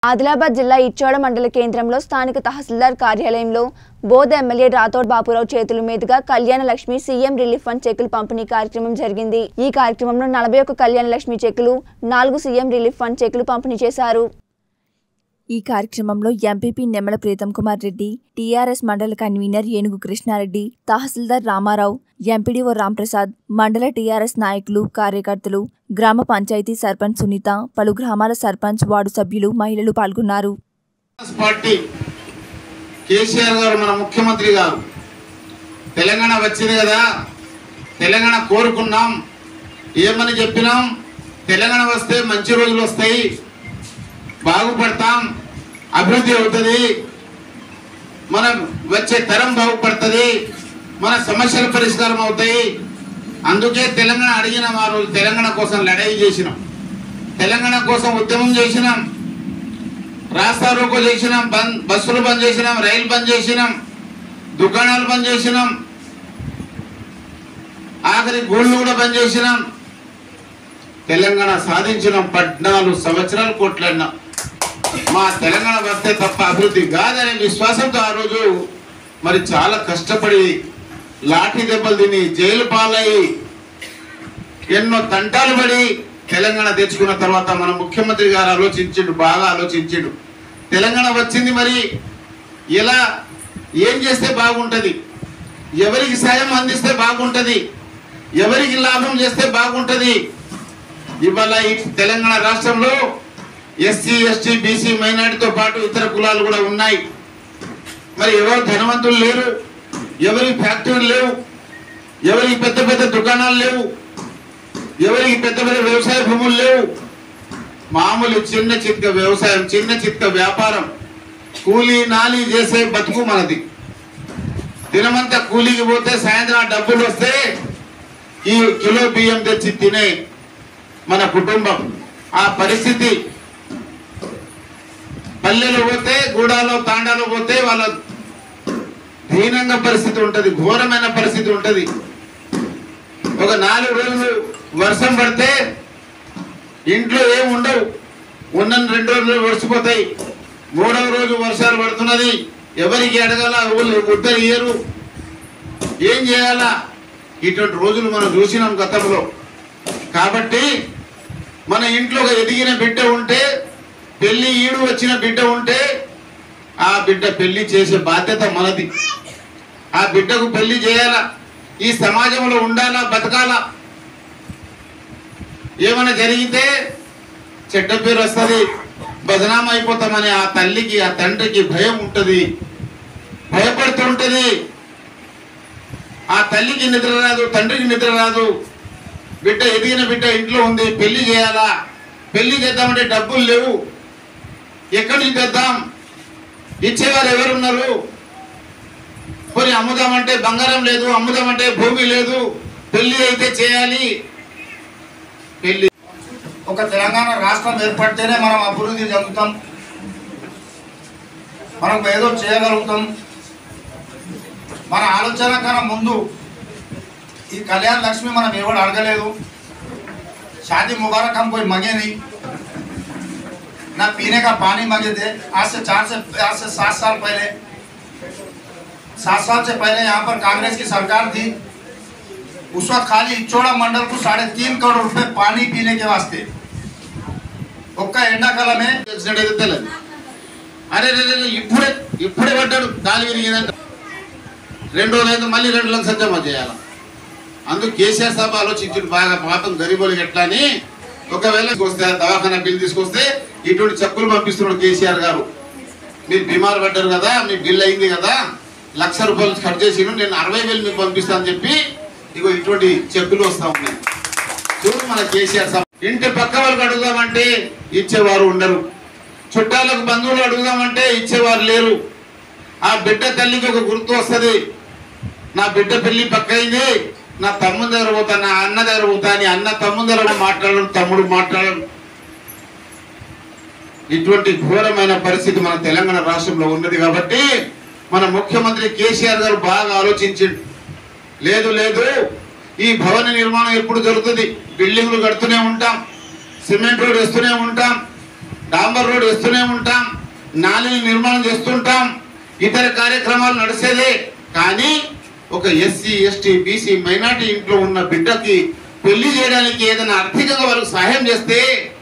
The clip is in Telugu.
ఆదిలాబాద్ జిల్లా ఇచ్చోడ మండల కేంద్రంలో స్థానిక తహసీల్దార్ కార్యాలయంలో బోధ ఎమ్మెల్యే రాథోడ్ బాపురావు చేతుల మీదుగా కళ్యాణ లక్ష్మి సీఎం రిలీఫ్ ఫండ్ చెక్కులు పంపిణీ కార్యక్రమం జరిగింది ఈ కార్యక్రమంలో నలభై ఒక్క కళ్యాణ లక్ష్మి చెక్కులు నాలుగు సీఎం రిలీఫ్ ఫండ్ చెక్కులు పంపిణీ చేశారు ఈ కార్యక్రమంలో ఎంపీపీ నెమ్మల ప్రీతం కుమార్ రెడ్డి టీఆర్ఎస్ మండల కన్వీనర్ ఏనుగు కృష్ణారెడ్డి తహసీల్దార్ రామారావు ఎంపీడీఓ రాంప్రసాద్ మండల టీఆర్ఎస్ నాయకులు కార్యకర్తలు గ్రామ పంచాయతీ సర్పంచ్ సునీత పలు గ్రామాల సర్పంచ్ వార్డు సభ్యులు మహిళలు పాల్గొన్నారు కాంగ్రెస్ పార్టీ కేసీఆర్ గారు మన ముఖ్యమంత్రి గారు తెలంగాణ వచ్చింది కదా తెలంగాణ కోరుకున్నాం ఏమని చెప్పినాం తెలంగాణ వస్తే మంచి రోజులు వస్తాయి బాగుపడతాం అభివృద్ధి అవుతుంది మన వచ్చే తరం బాగుపడుతుంది మన సమస్యల పరిష్కారం అవుతాయి అందుకే తెలంగాణ అడిగినాం ఆ రోజు తెలంగాణ కోసం లడాయి చేసినాం తెలంగాణ కోసం ఉద్యమం చేసినాం రాస్తా రోకో చేసినాం బంద్ బస్సులు బంద్ చేసినాం రైలు బంద్ చేసినాం దుకాణాలు బంద్ చేసినాం ఆఖరి గోళ్ళు కూడా బంద్ చేసినాం తెలంగాణ సాధించినాం పద్నాలుగు సంవత్సరాలు కోట్లన్నాం మా తెలంగాణ వస్తే తప్ప అభివృద్ధి కాదనే విశ్వాసంతో ఆ రోజు మరి చాలా కష్టపడి లాఠీ దెబ్బలు తిని జైలు పాలయ్యి ఎన్నో తంటాలు పడి తెలంగాణ తెచ్చుకున్న తర్వాత మన ముఖ్యమంత్రి గారు ఆలోచించిండు బాగా ఆలోచించిండు తెలంగాణ వచ్చింది మరి ఎలా ఏం చేస్తే బాగుంటది ఎవరికి సాయం అందిస్తే బాగుంటది ఎవరికి లాభం చేస్తే బాగుంటది ఇవాళ ఈ తెలంగాణ రాష్ట్రంలో ఎస్సీ ఎస్టీ బీసీ మైనార్టీతో పాటు ఇతర కులాలు కూడా ఉన్నాయి మరి ఎవరు ధనవంతులు లేరు ఎవరికి ఫ్యాక్టరీలు లేవు ఎవరికి పెద్ద పెద్ద దుకాణాలు లేవు ఎవరికి పెద్ద పెద్ద వ్యవసాయ భూములు లేవు మామూలు చిన్న చిత్క వ్యవసాయం చిన్న చిత్క వ్యాపారం కూలీ నాలి చేసే బతుకు మనది దినమంతా కూలీకి పోతే సాయంత్రం ఆ డబ్బులు వస్తే ఈ కిలో బియ్యం తెచ్చి తినే మన కుటుంబం ఆ పరిస్థితి పల్లెలో పోతే గూడాలో తాండాలో పోతే వాళ్ళ దీనంగా పరిస్థితి ఉంటది ఘోరమైన పరిస్థితి ఉంటది ఒక నాలుగు రోజులు వర్షం పడితే ఇంట్లో ఏం ఉండవు ఉన్న రెండు రోజులు వర్షిపోతాయి మూడవ రోజు వర్షాలు పడుతున్నది ఎవరికి అడగాల ఊళ్ళు ఉద్దరు ఇయ్యరు ఏం చేయాలా ఇటువంటి రోజులు మనం చూసినాం గతంలో కాబట్టి మన ఇంట్లో ఒక ఎదిగిన బిడ్డ ఉంటే పెళ్లి ఈడు వచ్చిన బిడ్డ ఉంటే ఆ బిడ్డ పెళ్లి చేసే బాధ్యత మనది ఆ బిడ్డకు పెళ్లి చేయాలా ఈ సమాజంలో ఉండాలా బతకాలా ఏమైనా జరిగితే చెడ్డ పేరు వస్తుంది బదనాం అయిపోతామని ఆ తల్లికి ఆ తండ్రికి భయం ఉంటుంది భయపడుతూ ఉంటుంది ఆ తల్లికి నిద్ర రాదు తండ్రికి నిద్ర రాదు బిడ్డ ఎదిగిన బిడ్డ ఇంట్లో ఉంది పెళ్లి చేయాలా పెళ్లి చేద్దామంటే డబ్బులు లేవు ఎక్కడి నుంచి తెద్దాం ఇచ్చేవారు ఎవరున్నారు పోనీ అమ్ముదామంటే బంగారం లేదు అమ్ముదామంటే భూమి లేదు పెళ్లి అయితే చేయాలి పెళ్లి ఒక తెలంగాణ రాష్ట్రం ఏర్పడితేనే మనం అభివృద్ధి చెందుతాం మనం ఏదో చేయగలుగుతాం మన ఆలోచన కన్నా ముందు ఈ కళ్యాణ లక్ష్మి మనం ఎవడు అడగలేదు शादी मुबारक हम कोई मंगे नहीं ना पीने का पानी मंगे थे आज से चार से आज से सात साल पहले सात साल से पहले यहाँ पर कांग्रेस की सरकार थी उस वक्त खाली इचोड़ा मंडल को साढ़े तीन करोड़ रुपए पानी पीने के वास्ते ఒక్క ఎండాకాలమే తెలిసినట్టయితే తెలియదు అరే రే, రే, రే, ఇప్పుడే ఇప్పుడే పడ్డాడు కాలు విరిగిందంట రెండు రోజులు అయితే మళ్ళీ రెండు లక్షలు జమ చేయాలి అందుకు కేసీఆర్ సభ ఆలోచించుడు బాగా పాపం గరీబులకి ఎట్లా అని ఒకవేళ వస్తే దవాఖానా బిల్ తీసుకొస్తే ఇటువంటి చెక్కులు పంపిస్తున్నాడు కేసీఆర్ గారు మీరు బీమార్ పడ్డారు కదా మీ బిల్ అయింది కదా లక్ష రూపాయలు ఖర్చు చేసి నేను అరవై వేలు మీకు పంపిస్తాను చెప్పి ఇగో ఇటువంటి చెక్కులు వస్తా ఉన్నాయి చూడు మన కేసీఆర్ సభ ఇంటి పక్క వాళ్ళకి అడుగుదామంటే ఇచ్చేవారు ఉండరు చుట్టాలకు బంధువులు అడుగుదామంటే ఇచ్చేవారు లేరు ఆ బిడ్డ తల్లికి ఒక గుర్తు వస్తుంది నా బిడ్డ పెళ్లి పక్క అయింది నా తమ్ముని దగ్గర పోతా నా అన్న దగ్గర పోతా అని అన్న తమ్ముని దగ్గర మాట్లాడడు తమ్ముడు మాట్లాడడు ఇటువంటి ఘోరమైన పరిస్థితి మన తెలంగాణ రాష్ట్రంలో ఉన్నది కాబట్టి మన ముఖ్యమంత్రి కేసీఆర్ గారు బాగా ఆలోచించిండు లేదు లేదు ఈ భవన నిర్మాణం ఎప్పుడు జరుగుతుంది బిల్డింగ్లు కడుతూనే ఉంటాం సిమెంట్ రోడ్ వేస్తూనే ఉంటాం డాంబర్ రోడ్ వేస్తూనే ఉంటాం నాలిని నిర్మాణం చేస్తుంటాం ఇతర కార్యక్రమాలు నడిచేదే కానీ ఒక ఎస్సీ ఎస్టీ బీసీ మైనార్టీ ఇంట్లో ఉన్న బిడ్డకి పెళ్లి చేయడానికి ఏదైనా ఆర్థికంగా వాళ్ళకి సహాయం చేస్తే